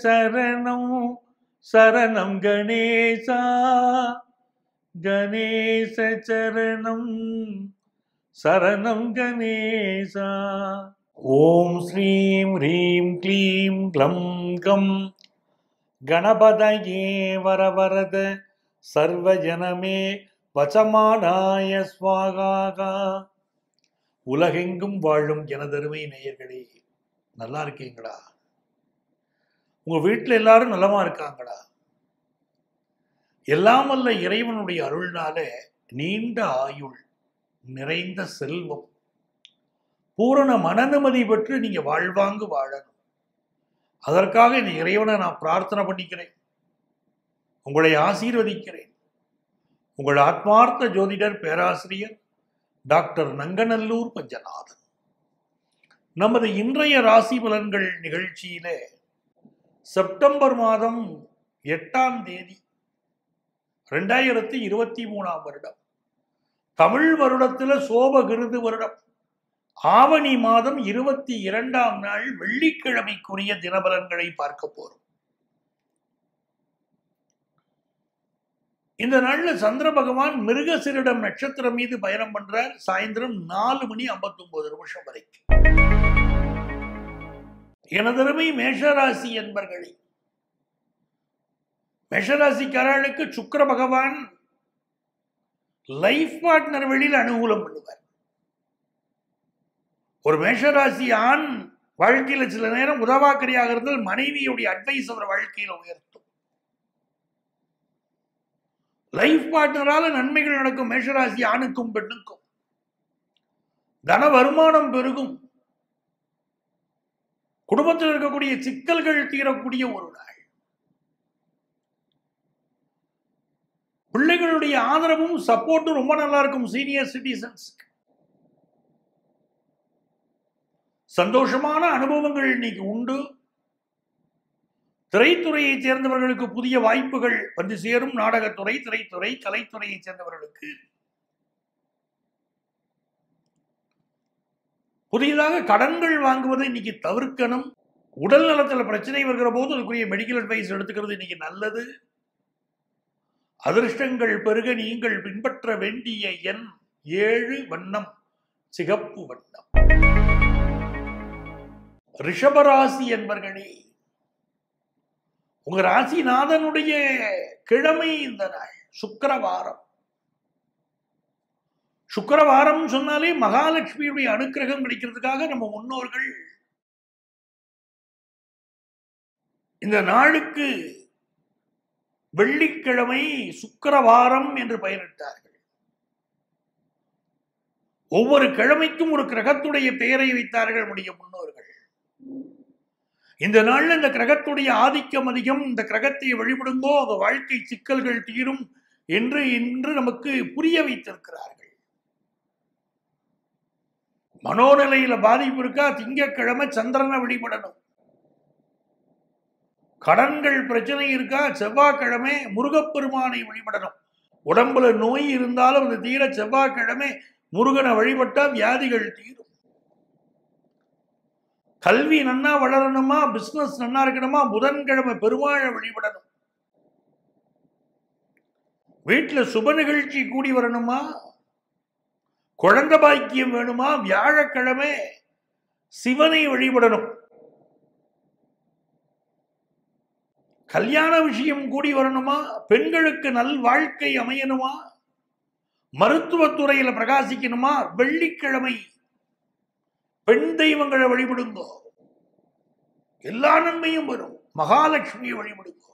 சரணம் சரணம் கணேசா கணேச சரணம் சரணம் கணேசா ஓம் ஸ்ரீம் ஹ்ரீம் க்ளீம் க்ளம் கம் கணபதயே வரவரத சர்வஜனமே வசமானாய ஸ்வாகா உலகெங்கும் வாழும் எனதருமை நேயர்களே நல்லா இருக்கீங்களா உங்க வீட்டில் எல்லாரும் நலமா இருக்காங்களா எல்லாம் வல்ல இறைவனுடைய அருள்னால நீண்ட ஆயுள் நிறைந்த செல்வம் பூரண மனநிமதி பெற்று நீங்க வாழ்வாங்கு வாழணும் அதற்காக இந்த இறைவனை நான் பிரார்த்தனை பண்ணிக்கிறேன் உங்களை ஆசீர்வதிக்கிறேன் உங்கள் ஆத்மார்த்த ஜோதிடர் பேராசிரியர் டாக்டர் நங்கநல்லூர் பஞ்சநாதன் நமது இன்றைய ராசி பலன்கள் நிகழ்ச்சியிலே செப்டம்பர் மாதம் எட்டாம் தேதி ரெண்டாயிரத்தி இருபத்தி மூணாம் வருடம் தமிழ் வருடத்துல சோபகிருது வருடம் ஆவணி மாதம் இருபத்தி இரண்டாம் நாள் வெள்ளிக்கிழமைக்குரிய தினபலன்களை பார்க்க போறோம் இந்த நாள்ல சந்திர பகவான் மிருகசிரிடம் நட்சத்திரம் மீது பயணம் பண்றார் சாயந்தரம் நாலு மணி ஐம்பத்தி ஒன்பது நிமிஷம் வரைக்கும் எனதருமை மேஷராசி என்பர்களே மேஷராசிக்காரர்களுக்கு சுக்கிர பகவான் லைஃப் பார்ட்னர் வெளியில் அனுகூலம் பண்ணுவார் ஒரு மேஷராசி ஆண் வாழ்க்கையில சில நேரம் உதவாக்கரியாக இருந்தால் மனைவியுடைய அட்வைஸ் அவர் வாழ்க்கையில உயர்த்தும் லைஃப் பார்ட்னரால நன்மைகள் நடக்கும் மேஷராசி ஆணுக்கும் பெண்ணுக்கும் தன வருமானம் பெருகும் குடும்பத்தில் இருக்கக்கூடிய சிக்கல்கள் தீரக்கூடிய ஒரு நாள் பிள்ளைகளுடைய ஆதரவும் சப்போர்ட்டும் ரொம்ப நல்லா இருக்கும் சீனியர் சிட்டிசன்ஸ் சந்தோஷமான அனுபவங்கள் இன்னைக்கு உண்டு திரைத்துறையைச் சேர்ந்தவர்களுக்கு புதிய வாய்ப்புகள் வந்து சேரும் நாடகத்துறை திரைத்துறை கலைத்துறையைச் சேர்ந்தவர்களுக்கு புதியதாக கடன்கள் வாங்குவதை இன்னைக்கு தவிர்க்கணும் உடல் நலத்தில் பிரச்சனை வருகிற போது அதுக்குரிய மெடிக்கல் அட்வைஸ் எடுத்துக்கிறது இன்னைக்கு நல்லது அதிர்ஷ்டங்கள் பெருக நீங்கள் பின்பற்ற வேண்டிய எண் ஏழு வண்ணம் சிகப்பு வண்ணம் ரிஷபராசி என்பர்களே உங்க ராசிநாதனுடைய கிழமை இந்த நாள் சுக்கரவாரம் சுக்கரவாரம் சொன்னாலே மகாலட்சுமியுடைய அனுக்கிரகம் கிடைக்கிறதுக்காக நம்ம முன்னோர்கள் இந்த நாளுக்கு வெள்ளிக்கிழமை சுக்கரவாரம் என்று பெயரிட்டார்கள் ஒவ்வொரு கிழமைக்கும் ஒரு கிரகத்துடைய பெயரை வைத்தார்கள் நம்முடைய முன்னோர்கள் இந்த நாள்ல இந்த கிரகத்துடைய ஆதிக்கம் அதிகம் இந்த கிரகத்தை வழிபடுங்கோ அந்த வாழ்க்கை சிக்கல்கள் தீரும் என்று இன்று நமக்கு புரிய வைத்திருக்கிறார்கள் மனோநிலையில பாதிப்பு இருக்கா திங்கக்கிழமை சந்திரனை வழிபடணும் கடன்கள் பிரச்சனை இருக்கா செவ்வாய்க்கிழமை முருகப்பெருமானை வழிபடணும் உடம்புல நோய் இருந்தாலும் அது தீர செவ்வாய்க்கிழமை முருகனை வழிபட்டா வியாதிகள் தீரும் கல்வி நன்னா வளரணுமா பிசினஸ் நன்னா இருக்கணுமா புதன்கிழமை பெருமாளை வழிபடணும் வீட்டுல சுப நிகழ்ச்சி கூடி வரணுமா குழந்தை பாக்கியம் வேணுமா வியாழக்கிழமை சிவனை வழிபடணும் கல்யாண விஷயம் கூடி வரணுமா பெண்களுக்கு நல் வாழ்க்கை அமையணுமா மருத்துவத்துறையில பிரகாசிக்கணுமா வெள்ளிக்கிழமை பெண் தெய்வங்களை வழிபடுங்கோ எல்லா நன்மையும் வரும் மகாலட்சுமியை வழிபடுங்கோ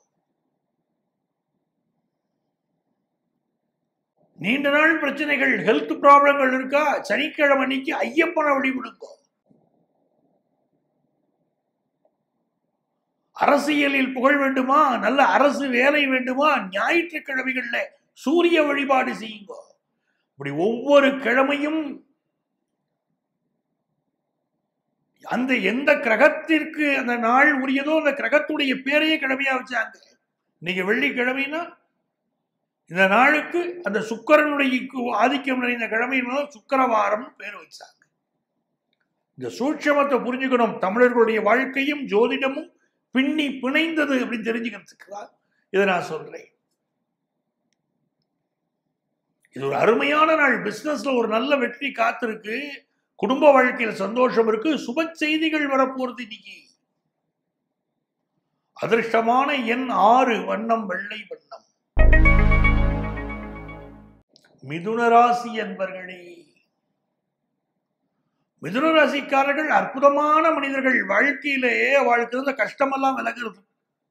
நீண்ட நாள் பிரச்சனைகள் ஹெல்த் ப்ராப்ளங்கள் இருக்கா சனிக்கிழமை அன்னைக்கு ஐயப்பனை வழிபடுங்கோ அரசியலில் புகழ் வேண்டுமா நல்ல அரசு வேலை வேண்டுமா ஞாயிற்றுக்கிழமைகள்ல சூரிய வழிபாடு செய்யுங்க இப்படி ஒவ்வொரு கிழமையும் அந்த எந்த கிரகத்திற்கு அந்த நாள் உரியதோ அந்த கிரகத்துடைய பேரையே கிழமையா வச்சாங்க இன்னைக்கு வெள்ளிக்கிழமைனா இந்த நாளுக்கு அந்த சுக்கரனுடைய ஆதிக்கம் நிறைந்த கிழமையினால சுக்கரவாரம் பேர் வச்சாங்க இந்த சூட்சமத்தை புரிஞ்சுக்கணும் தமிழர்களுடைய வாழ்க்கையும் ஜோதிடமும் பின்னி பிணைந்தது அப்படின்னு தெரிஞ்சுக்கிறதுக்கு தான் இதை நான் சொல்றேன் இது ஒரு அருமையான நாள் பிசினஸ்ல ஒரு நல்ல வெற்றி காத்திருக்கு குடும்ப வாழ்க்கையில சந்தோஷம் இருக்கு சுப செய்திகள் வரப்போறது இன்னைக்கு அதிர்ஷ்டமான எண் ஆறு வண்ணம் வெள்ளை வண்ணம் மிதுன ராசி என்பர்களே மிதுன ராசிக்காரர்கள் அற்புதமான மனிதர்கள் வாழ்க்கையிலே அவளுக்கு இருந்த கஷ்டமெல்லாம் விலகிறது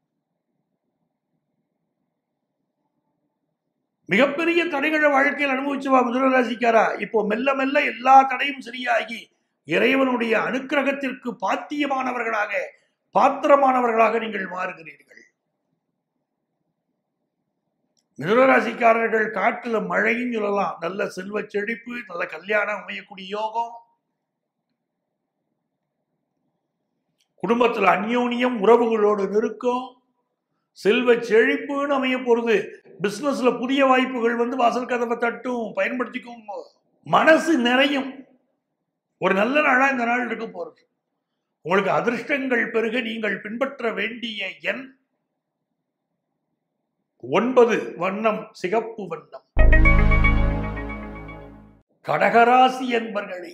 மிகப்பெரிய தடைகளை வாழ்க்கையில் அனுபவிச்சுவா மிதுன ராசிக்காரா இப்போ மெல்ல மெல்ல எல்லா தடையும் சரியாகி இறைவனுடைய அனுக்கிரகத்திற்கு பாத்தியமானவர்களாக பாத்திரமானவர்களாக நீங்கள் மாறுகிறீர்கள் மிதுனராசிக்காரர்கள் காட்டுல மழையும் சொல்லலாம் நல்ல செல்வ செழிப்பு நல்ல கல்யாணம் அமையக்கூடிய யோகம் குடும்பத்துல அந்யோன்யம் உறவுகளோடு நெருக்கம் செல்வ செழிப்புன்னு அமைய போறது பிசினஸ்ல புதிய வாய்ப்புகள் வந்து வாசல் கதவை தட்டும் பயன்படுத்திக்கோங்க மனசு நிறையும் ஒரு நல்ல நாளா இந்த நாள் இருக்க போறது உங்களுக்கு அதிர்ஷ்டங்கள் பெருக நீங்கள் பின்பற்ற வேண்டிய எண் ஒன்பது வண்ணம் சிகப்பு வண்ணம் கடகராசி என்பர்களே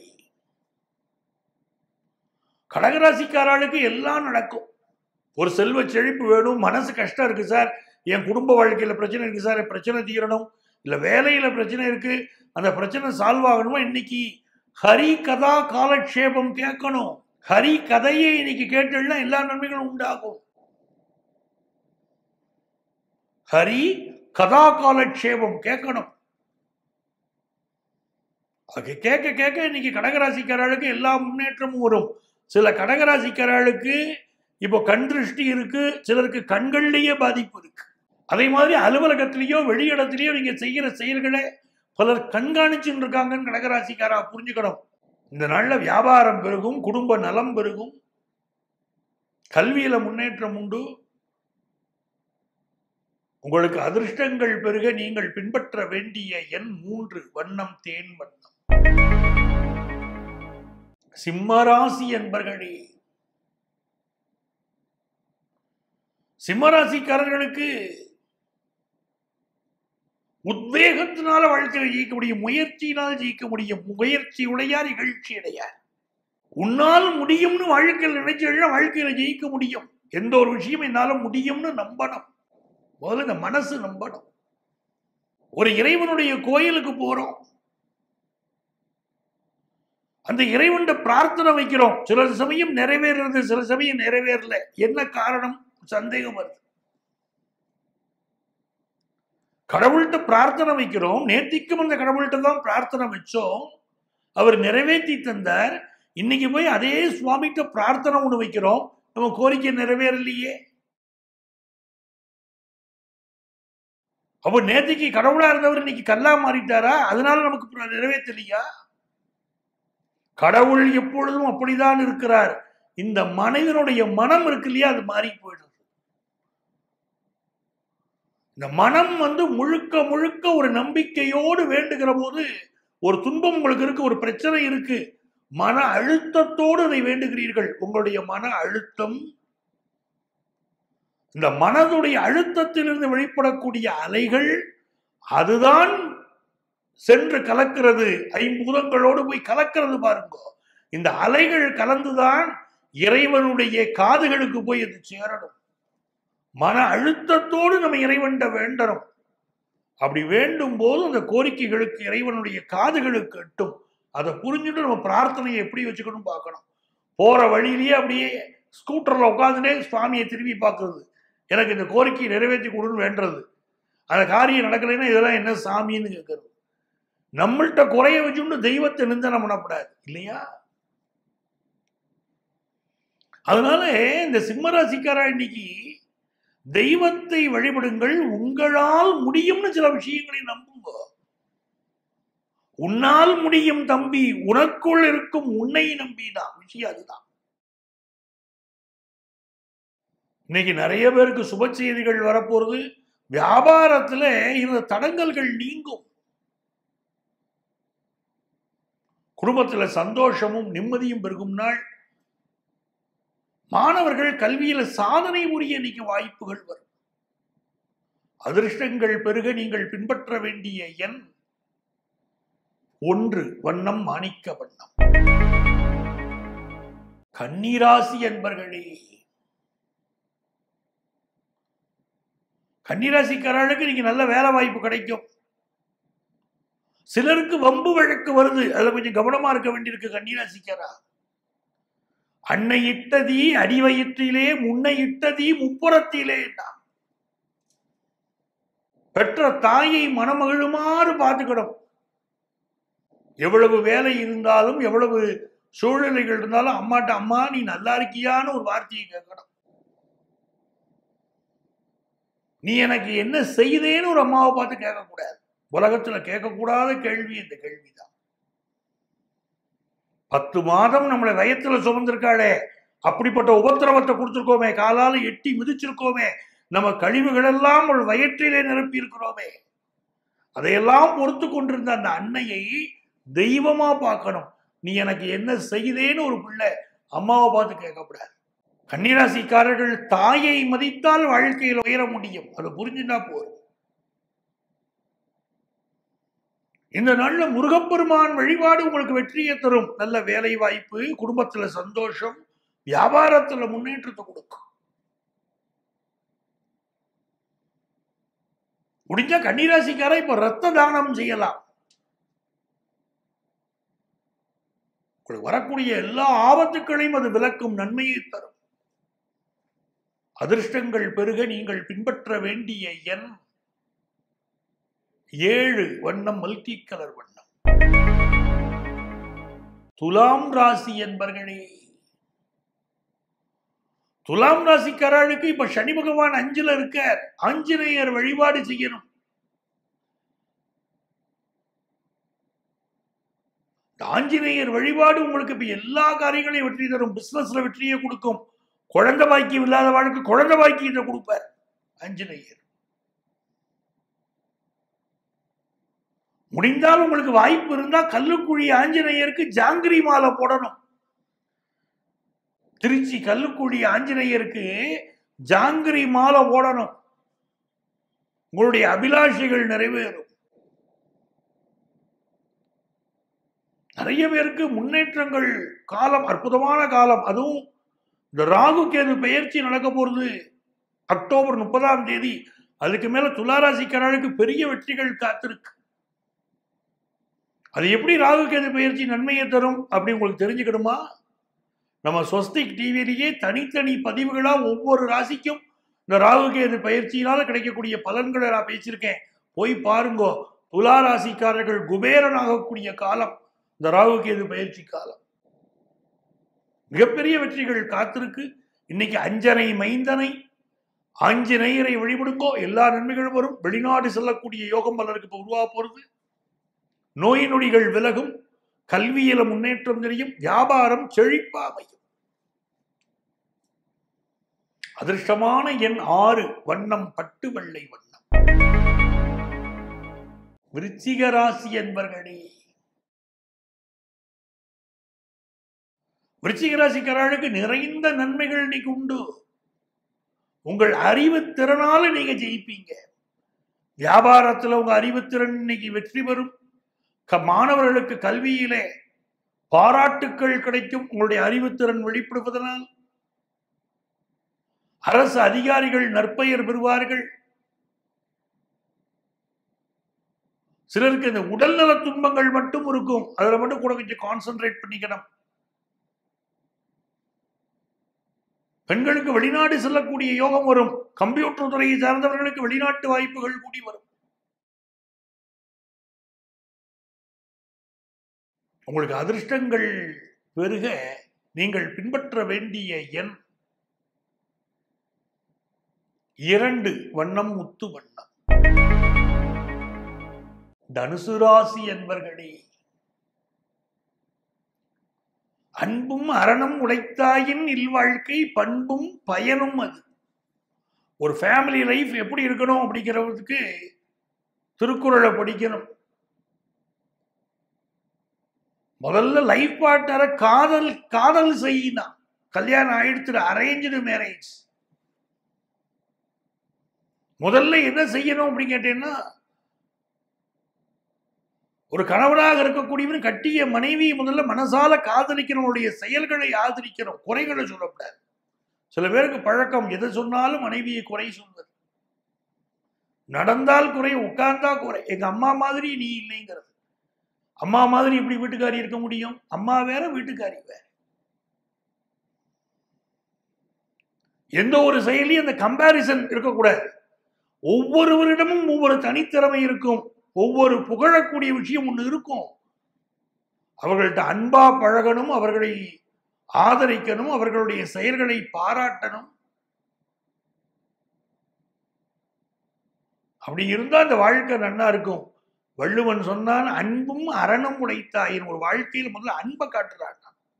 கடகராசிக்காரர்களுக்கு எல்லாம் நடக்கும் ஒரு செல்வ செழிப்பு வேணும் மனசு கஷ்டம் இருக்கு சார் என் குடும்ப வாழ்க்கையில பிரச்சனை இருக்கு சார் என் பிரச்சனை தீரணும் இல்ல வேலையில பிரச்சனை இருக்கு அந்த பிரச்சனை சால்வ் ஆகணுமா இன்னைக்கு ஹரி கதா காலக்ஷேபம் கேட்கணும் ஹரி கதையை இன்னைக்கு கேட்டுன்னா எல்லா நன்மைகளும் உண்டாகும் ஹரி கதா காலக்ஷேபம் கேட்கணும் அது கேட்க கேட்க இன்னைக்கு கடகராசிக்காரர்களுக்கு எல்லா முன்னேற்றமும் வரும் சில கடகராசிக்காரர்களுக்கு இப்போ கண் திருஷ்டி இருக்கு சிலருக்கு கண்கள்லயே பாதிப்பு இருக்கு அதே மாதிரி அலுவலகத்திலேயோ வெளியிடத்திலேயோ நீங்க செய்கிற செயல்களை பலர் கண்காணிச்சுட்டு இருக்காங்கன்னு கடகராசிக்காரா புரிஞ்சுக்கணும் இந்த நாள்ல வியாபாரம் பெருகும் குடும்ப நலம் பெருகும் கல்வியில முன்னேற்றம் உண்டு உங்களுக்கு அதிர்ஷ்டங்கள் பெருக நீங்கள் பின்பற்ற வேண்டிய எண் மூன்று வண்ணம் தேன் வண்ணம் சிம்மராசி என்பர்களே சிம்மராசிக்காரர்களுக்கு உத்வேகத்தினால வாழ்க்கையில் ஜெயிக்க முடியும் முயற்சியினால் ஜெயிக்க முடியும் முயற்சி உடையார் இகழ்ச்சி அடையார் உன்னால் முடியும்னு வாழ்க்கையில் நினைச்சா வாழ்க்கையில ஜெயிக்க முடியும் எந்த ஒரு விஷயம் என்னால முடியும்னு நம்பணும் முதல்ல இந்த மனசு நம்பணும் ஒரு இறைவனுடைய கோயிலுக்கு போறோம் அந்த இறைவன் பிரார்த்தனை வைக்கிறோம் சில சமயம் நிறைவேறது சில சமயம் நிறைவேறல என்ன காரணம் சந்தேகம் வருது கடவுள்கிட்ட பிரார்த்தனை வைக்கிறோம் நேத்திக்கும் அந்த கடவுள்கிட்ட தான் பிரார்த்தனை வச்சோம் அவர் நிறைவேற்றி தந்தார் இன்னைக்கு போய் அதே சுவாமிகிட்ட பிரார்த்தனை ஒண்ணு வைக்கிறோம் நம்ம கோரிக்கை நிறைவேறலையே அப்போ நேத்திக்கு கடவுளா இருந்தவர் இன்னைக்கு கல்லா மாறிட்டாரா அதனால நமக்கு நிறைவேற்றலையா கடவுள் எப்பொழுதும் அப்படிதான் இருக்கிறார் இந்த மனிதனுடைய மனம் இருக்கு இல்லையா அது மாறி போயிடுது இந்த மனம் வந்து முழுக்க முழுக்க ஒரு நம்பிக்கையோடு வேண்டுகிற போது ஒரு துன்பம் உங்களுக்கு இருக்கு ஒரு பிரச்சனை இருக்கு மன அழுத்தத்தோடு அதை வேண்டுகிறீர்கள் உங்களுடைய மன அழுத்தம் இந்த மனதுடைய அழுத்தத்திலிருந்து வெளிப்படக்கூடிய அலைகள் அதுதான் சென்று கலக்கிறது ஐம்பூதங்களோடு போய் கலக்கிறது பாருங்க இந்த அலைகள் கலந்துதான் இறைவனுடைய காதுகளுக்கு போய் அது சேரணும் மன அழுத்தத்தோடு நம்ம இறைவன்ட வேண்டணும் அப்படி வேண்டும் போது அந்த கோரிக்கைகளுக்கு இறைவனுடைய காதுகளுக்கு எட்டும் அதை புரிஞ்சுட்டு நம்ம பிரார்த்தனையை எப்படி வச்சுக்கணும் பார்க்கணும் போற வழியிலேயே அப்படியே ஸ்கூட்டர்ல உட்காந்துட்டே சுவாமியை திரும்பி பார்க்கறது எனக்கு இந்த கோரிக்கையை நிறைவேற்றி கொடுன்னு வேண்டுறது அந்த காரியம் நடக்கலைன்னா இதெல்லாம் என்ன சாமின்னு கேட்கறது நம்மள்கிட்ட குறைய வச்சுட்டு தெய்வத்தை நிந்தனம் பண்ணக்கூடாது இல்லையா அதனால இந்த சிம்மராசிக்காரா இன்னைக்கு தெய்வத்தை வழிபடுங்கள் உங்களால் முடியும்னு சில விஷயங்களை நம்புங்க உன்னால் முடியும் தம்பி உனக்குள் இருக்கும் உன்னை நம்பிதான் விஷயம் அதுதான் இன்னைக்கு நிறைய பேருக்கு சுப செய்திகள் வரப்போறது வியாபாரத்துல இருந்த தடங்கல்கள் நீங்கும் குடும்பத்துல சந்தோஷமும் நிம்மதியும் பெருகும் நாள் மாணவர்கள் கல்வியில சாதனை புரிய இன்னைக்கு வாய்ப்புகள் வரும் அதிர்ஷ்டங்கள் பெருக நீங்கள் பின்பற்ற வேண்டிய எண் ஒன்று வண்ணம் மாணிக்க வண்ணம் கன்னிராசி என்பர்களே கன்னிராசிக்காரர்களுக்கு நீங்க நல்ல வேலை வாய்ப்பு கிடைக்கும் சிலருக்கு வம்பு வழக்கு வருது அதுல கொஞ்சம் கவனமா இருக்க வேண்டியிருக்கு கன்னிராசிக்காரா அன்னை இட்டதி அடிவயிற்றிலே முன்னை இட்டதி முப்புறத்திலே பெற்ற தாயை மனமகிழுமாறு பார்த்துக்கணும் எவ்வளவு வேலை இருந்தாலும் எவ்வளவு சூழ்நிலைகள் இருந்தாலும் அம்மாட்ட அம்மா நீ நல்லா இருக்கியான்னு ஒரு வார்த்தையை கேட்கணும் நீ எனக்கு என்ன செய்தேன்னு ஒரு அம்மாவை பார்த்து கேட்கக்கூடாது உலகத்துல கேட்கக்கூடாத கேள்வி இந்த கேள்விதான் பத்து மாதம் நம்மளை வயத்துல சுமந்திருக்காளே அப்படிப்பட்ட உபத்திரவத்தை கொடுத்திருக்கோமே காலால எட்டி மிதிச்சிருக்கோமே நம்ம கழிவுகள் எல்லாம் ஒரு வயிற்றிலே நிரப்பி இருக்கிறோமே அதையெல்லாம் பொறுத்து கொண்டிருந்த அந்த அன்னையை தெய்வமா பார்க்கணும் நீ எனக்கு என்ன செய்தேன்னு ஒரு பிள்ளை அம்மாவை பார்த்து கேட்கக்கூடாது கன்னிராசிக்காரர்கள் தாயை மதித்தால் வாழ்க்கையில் உயர முடியும் அதை புரிஞ்சுட்டா போதும் இந்த நாள்ல முருகப்பெருமான் வழிபாடு உங்களுக்கு வெற்றியை தரும் நல்ல வேலை வாய்ப்பு குடும்பத்துல சந்தோஷம் வியாபாரத்துல முன்னேற்றத்தை கொடுக்கும் முடிஞ்சா கன்னிராசிக்கார இப்ப ரத்த தானம் செய்யலாம் உங்களுக்கு வரக்கூடிய எல்லா ஆபத்துக்களையும் அது விலக்கும் நன்மையை தரும் அதிர்ஷ்டங்கள் பெருக நீங்கள் பின்பற்ற வேண்டிய எண் ஏழு வண்ணம் மல்டி கலர் வண்ணம் துலாம் ராசி என்பர்களே துலாம் ராசிக்காரர்களுக்கு இப்ப சனி பகவான் அஞ்சுல இருக்கார் ஆஞ்சநேயர் வழிபாடு செய்யணும் ஆஞ்சநேயர் வழிபாடு உங்களுக்கு இப்ப எல்லா காரியங்களையும் வெற்றி தரும் பிசினஸ்ல வெற்றியை கொடுக்கும் குழந்தை பாக்கியம் இல்லாத வாழ்க்கை குழந்தை பாக்கியத்தை கொடுப்பார் ஆஞ்சநேயர் முடிந்தால் உங்களுக்கு வாய்ப்பு இருந்தா கல்லுக்குழி ஆஞ்சநேயருக்கு ஜாங்கிரி மாலை போடணும் திருச்சி கல்லுக்குழி ஆஞ்சநேயருக்கு ஜாங்கிரி மாலை போடணும் உங்களுடைய அபிலாஷைகள் நிறைவேறும் நிறைய பேருக்கு முன்னேற்றங்கள் காலம் அற்புதமான காலம் அதுவும் இந்த ராகு கேது பெயர்ச்சி நடக்க போறது அக்டோபர் முப்பதாம் தேதி அதுக்கு மேல துளாராசிக்காரர்களுக்கு பெரிய வெற்றிகள் காத்திருக்கு அது எப்படி ராகு கேது பயிற்சி நன்மையை தரும் அப்படி உங்களுக்கு தெரிஞ்சுக்கணுமா நம்ம ஸ்வஸ்திக் டிவிலேயே தனித்தனி பதிவுகளா ஒவ்வொரு ராசிக்கும் இந்த ராகு கேது பயிற்சியினால கிடைக்கக்கூடிய பலன்களை நான் பேசியிருக்கேன் போய் பாருங்கோ துலா ராசிக்காரர்கள் குபேரன் ஆகக்கூடிய காலம் இந்த ராகு கேது பயிற்சி காலம் மிகப்பெரிய வெற்றிகள் காத்திருக்கு இன்னைக்கு அஞ்சனை மைந்தனை ஆஞ்சநேயரை வழிபடுங்கோ எல்லா நன்மைகளும் வரும் வெளிநாடு செல்லக்கூடிய யோகம் பலருக்கு இப்போ உருவா போறது நோய் நொடிகள் விலகும் கல்வியில முன்னேற்றம் தெரியும் வியாபாரம் செழிப்பாமையும் அதிர்ஷ்டமான எண் ஆறு வண்ணம் பட்டு வெள்ளை வண்ணம் விருச்சிக ராசி என்பர்களே விருச்சிக ராசிக்காரர்களுக்கு நிறைந்த நன்மைகள் இன்னைக்கு உண்டு உங்கள் அறிவு திறனால நீங்க ஜெயிப்பீங்க வியாபாரத்துல உங்க அறிவுத்திறன் இன்னைக்கு வெற்றி பெறும் க- மாணவர்களுக்கு கல்வியிலே பாராட்டுக்கள் கிடைக்கும் உங்களுடைய அறிவுத்திறன் வெளிப்படுவதனால் அரசு அதிகாரிகள் நற்பெயர் பெறுவார்கள் சிலருக்கு இந்த உடல்நல துன்பங்கள் மட்டும் இருக்கும் அதுல மட்டும் கூட கொஞ்சம் கான்சென்ட்ரேட் பண்ணிக்கணும் பெண்களுக்கு வெளிநாடு செல்லக்கூடிய யோகம் வரும் கம்ப்யூட்டர் துறையை சார்ந்தவர்களுக்கு வெளிநாட்டு வாய்ப்புகள் கூடி வரும் உங்களுக்கு அதிர்ஷ்டங்கள் பெருக நீங்கள் பின்பற்ற வேண்டிய எண் இரண்டு வண்ணம் முத்து வண்ணம் தனுசு ராசி என்பர்களே அன்பும் அறனும் உடைத்தாயின் இல்வாழ்க்கை பண்பும் பயனும் அது ஒரு ஃபேமிலி லைஃப் எப்படி இருக்கணும் அப்படிங்கிறதுக்கு திருக்குறளை படிக்கணும் முதல்ல லைஃப் பார்ட்னரை காதல் காதல் செய்யினா கல்யாணம் ஆயிடுத்து அரேஞ்சு மேரேஜ் முதல்ல என்ன செய்யணும் அப்படின்னு கேட்டீங்கன்னா ஒரு கணவனாக இருக்கக்கூடியவன் கட்டிய மனைவி முதல்ல மனசால காதலிக்கிறவனுடைய செயல்களை ஆதரிக்கணும் குறைகளை சொல்லக்கூடாது சில பேருக்கு பழக்கம் எதை சொன்னாலும் மனைவியை குறை சொல்வது நடந்தால் குறை உட்கார்ந்தா குறை எங்க அம்மா மாதிரி நீ இல்லைங்கிறது அம்மா மாதிரி இப்படி வீட்டுக்காரி இருக்க முடியும் அம்மா வேற வீட்டுக்காரி வேற எந்த ஒரு செயலையும் அந்த கம்பாரிசன் இருக்கக்கூடாது ஒவ்வொருவரிடமும் ஒவ்வொரு தனித்திறமை இருக்கும் ஒவ்வொரு புகழக்கூடிய விஷயம் ஒன்று இருக்கும் அவர்கள்ட்ட அன்பா பழகணும் அவர்களை ஆதரிக்கணும் அவர்களுடைய செயல்களை பாராட்டணும் அப்படி இருந்தா அந்த வாழ்க்கை நன்னா இருக்கும் வள்ளுவன் சொன்னான் அன்பும் அறனும் உடைத்தாயின் ஒரு வாழ்க்கையில் முதல்ல அன்பை காட்டுறாங்க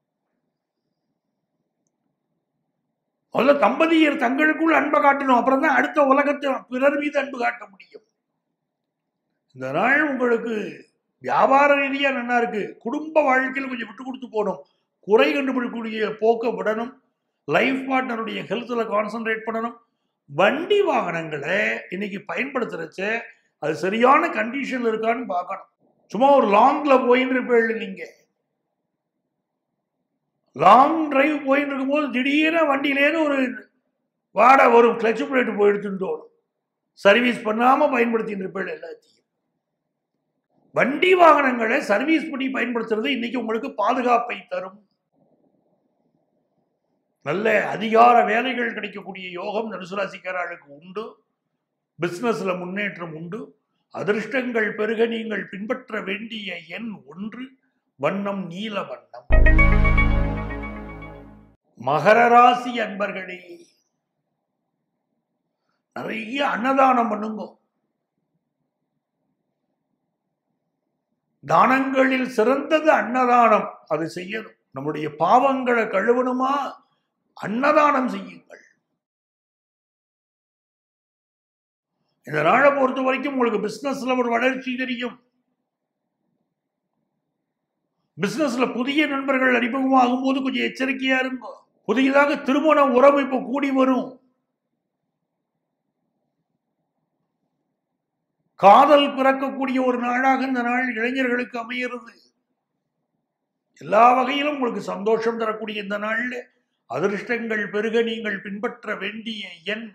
முதல்ல தம்பதியர் தங்களுக்குள் அன்பை காட்டணும் அப்புறம் தான் அடுத்த உலகத்தை பிறர் மீது அன்பு காட்ட முடியும் இந்த நாள் உங்களுக்கு வியாபார ரீதியா நல்லா இருக்கு குடும்ப வாழ்க்கையில் கொஞ்சம் விட்டு கொடுத்து போகணும் குறை கண்டுபிடிக்கக்கூடிய போக்க விடணும் லைஃப் பார்ட்னருடைய ஹெல்த்தில் கான்சென்ட்ரேட் பண்ணணும் வண்டி வாகனங்களை இன்னைக்கு பயன்படுத்துறச்ச அது சரியான கண்டிஷன்ல இருக்கான்னு பார்க்கணும் சும்மா ஒரு லாங்ல போயின்னு இருப்பேன் நீங்க லாங் டிரைவ் போயின்னு இருக்கும்போது திடீர்னு வண்டியிலேருந்து ஒரு வாடகை வரும் கிளச் பிளேட் போயிடுச்சுன்னு தோணும் சர்வீஸ் பண்ணாம பயன்படுத்தின்னு இருப்பேன் எல்லாத்தையும் வண்டி வாகனங்களை சர்வீஸ் பண்ணி பயன்படுத்துறது இன்னைக்கு உங்களுக்கு பாதுகாப்பை தரும் நல்ல அதிகார வேலைகள் கிடைக்கக்கூடிய யோகம் தனுசுராசிக்காரர்களுக்கு உண்டு பிசினஸ்ல முன்னேற்றம் உண்டு அதிர்ஷ்டங்கள் பெருக நீங்கள் பின்பற்ற வேண்டிய எண் ஒன்று வண்ணம் நீல வண்ணம் மகர ராசி அன்பர்களே நிறைய அன்னதானம் பண்ணுங்க தானங்களில் சிறந்தது அன்னதானம் அது செய்யணும் நம்முடைய பாவங்களை கழுவணுமா அன்னதானம் செய்யுங்கள் இந்த நாளை பொறுத்த வரைக்கும் உங்களுக்கு பிசினஸ்ல ஒரு வளர்ச்சி தெரியும் பிசினஸ்ல புதிய நண்பர்கள் அறிமுகமாகும் போது கொஞ்சம் எச்சரிக்கையா இருக்கும் புதியதாக திருமண உறவு இப்போ கூடி வரும் காதல் பிறக்கக்கூடிய ஒரு நாளாக இந்த நாள் இளைஞர்களுக்கு அமைகிறது எல்லா வகையிலும் உங்களுக்கு சந்தோஷம் தரக்கூடிய இந்த நாள்ல அதிர்ஷ்டங்கள் பெருக நீங்கள் பின்பற்ற வேண்டிய எண்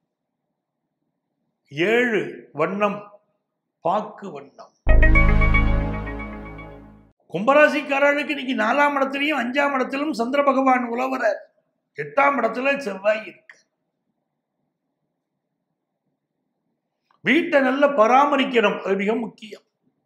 ஏழு வண்ணம் பாக்கு வண்ணம் கும்பராசிக்காரர்களுக்கு இன்னைக்கு நாலாம் இடத்திலையும் அஞ்சாம் இடத்திலும் சந்திர பகவான் உழவரார் எட்டாம் இடத்துல செவ்வாய் இருக்கு வீட்டை நல்ல பராமரிக்கணும் அது மிக முக்கியம்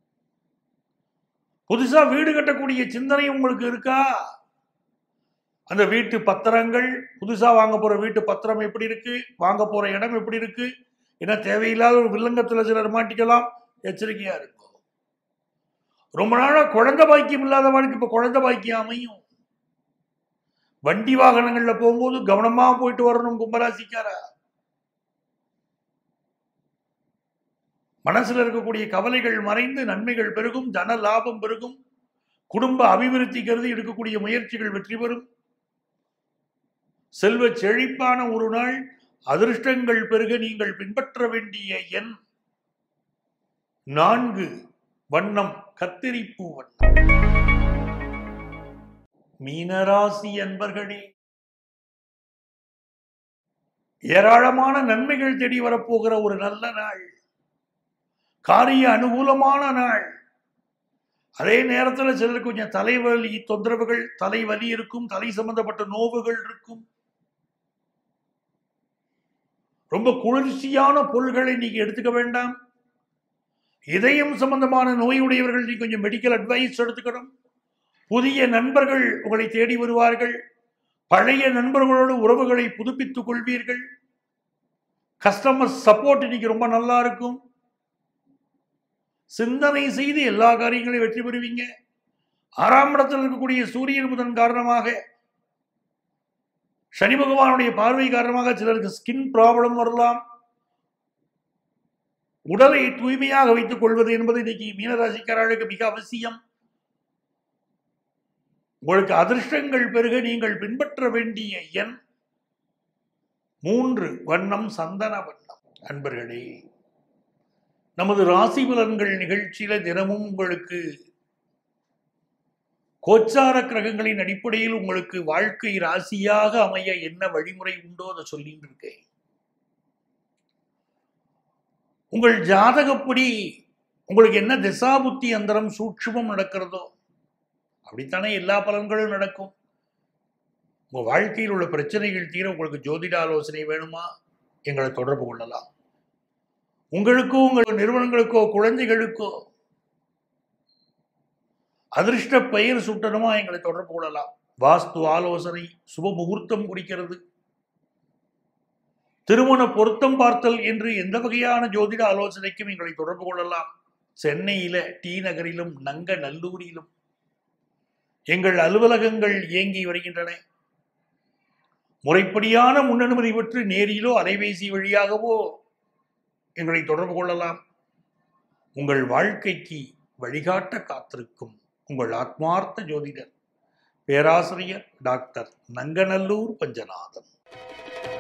புதுசா வீடு கட்டக்கூடிய சிந்தனை உங்களுக்கு இருக்கா அந்த வீட்டு பத்திரங்கள் புதுசா வாங்க போற வீட்டு பத்திரம் எப்படி இருக்கு வாங்க போற இடம் எப்படி இருக்கு ஏன்னா தேவையில்லாத ஒரு வில்லங்கத்துல சிலர் மாட்டிக்கலாம் எச்சரிக்கையா இருக்கும் ரொம்ப நாளா குழந்தை பாக்கியம் இல்லாதவனுக்கு இப்ப குழந்தை பாக்கியம் அமையும் வண்டி வாகனங்கள்ல போகும்போது கவனமா போயிட்டு வரணும் கும்பராசிக்காரா மனசுல இருக்கக்கூடிய கவலைகள் மறைந்து நன்மைகள் பெருகும் தன லாபம் பெருகும் குடும்ப அபிவிருத்தி கருதி எடுக்கக்கூடிய முயற்சிகள் வெற்றி பெறும் செல்வ செழிப்பான ஒரு நாள் அதிர்ஷ்டங்கள் பெருக நீங்கள் பின்பற்ற வேண்டிய எண் நான்கு வண்ணம் கத்திரிப்பூ வண்ணம் மீனராசி அன்பர்களே ஏராளமான நன்மைகள் தேடி வரப்போகிற ஒரு நல்ல நாள் காரிய அனுகூலமான நாள் அதே நேரத்தில் சிலருக்கு கொஞ்சம் தலைவலி தொந்தரவுகள் தலைவலி இருக்கும் தலை சம்பந்தப்பட்ட நோவுகள் இருக்கும் ரொம்ப குளிர்ச்சியான பொருள்களை நீங்க எடுத்துக்க வேண்டாம் இதயம் சம்பந்தமான நோயுடையவர்கள் நீ கொஞ்சம் மெடிக்கல் அட்வைஸ் எடுத்துக்கணும் புதிய நண்பர்கள் உங்களை தேடி வருவார்கள் பழைய நண்பர்களோடு உறவுகளை புதுப்பித்துக் கொள்வீர்கள் கஸ்டமர் சப்போர்ட் இன்னைக்கு ரொம்ப நல்லா இருக்கும் சிந்தனை செய்து எல்லா காரியங்களையும் வெற்றி பெறுவீங்க ஆறாம் இடத்தில் இருக்கக்கூடிய சூரியன் புதன் காரணமாக சனி பகவானுடைய பார்வை காரணமாக சிலருக்கு ஸ்கின் ப்ராப்ளம் வரலாம் உடலை தூய்மையாக வைத்துக் கொள்வது என்பது இன்னைக்கு மீனராசிக்காரர்களுக்கு மிக அவசியம் உங்களுக்கு அதிர்ஷ்டங்கள் பெருக நீங்கள் பின்பற்ற வேண்டிய எண் மூன்று வண்ணம் சந்தன வண்ணம் அன்பர்களே நமது ராசி பலன்கள் நிகழ்ச்சியில தினமும் உங்களுக்கு கோச்சார கிரகங்களின் அடிப்படையில் உங்களுக்கு வாழ்க்கை ராசியாக அமைய என்ன வழிமுறை உண்டோ அதை சொல்லிட்டு இருக்கேன் உங்கள் ஜாதகப்படி உங்களுக்கு என்ன திசாபுத்தி அந்தரம் சூட்சுமம் நடக்கிறதோ அப்படித்தானே எல்லா பலன்களும் நடக்கும் உங்க வாழ்க்கையில் உள்ள பிரச்சனைகள் தீர உங்களுக்கு ஜோதிட ஆலோசனை வேணுமா எங்களை தொடர்பு கொள்ளலாம் உங்களுக்கோ உங்கள் நிறுவனங்களுக்கோ குழந்தைகளுக்கோ அதிர்ஷ்ட பெயர் சுட்டணுமா எங்களை தொடர்பு கொள்ளலாம் வாஸ்து ஆலோசனை சுப முகூர்த்தம் குறிக்கிறது திருமண பொருத்தம் பார்த்தல் என்று எந்த வகையான ஜோதிட ஆலோசனைக்கும் எங்களை தொடர்பு கொள்ளலாம் சென்னையில டி நகரிலும் நங்க நல்லூரிலும் எங்கள் அலுவலகங்கள் இயங்கி வருகின்றன முறைப்படியான முன்னனுமதி பெற்று நேரிலோ அலைபேசி வழியாகவோ எங்களை தொடர்பு கொள்ளலாம் உங்கள் வாழ்க்கைக்கு வழிகாட்ட காத்திருக்கும் உங்கள் ஆத்மார்த்த ஜோதிடர் பேராசிரியர் டாக்டர் நங்கநல்லூர் பஞ்சநாதன்